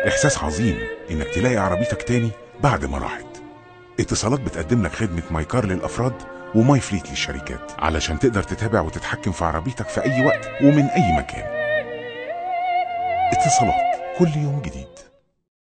إحساس عظيم إنك تلاقي عربيتك تاني بعد ما راحت اتصالات بتقدم لك خدمة مايكار للأفراد وماي فليت للشركات علشان تقدر تتابع وتتحكم في عربيتك في أي وقت ومن أي مكان اتصالات كل يوم جديد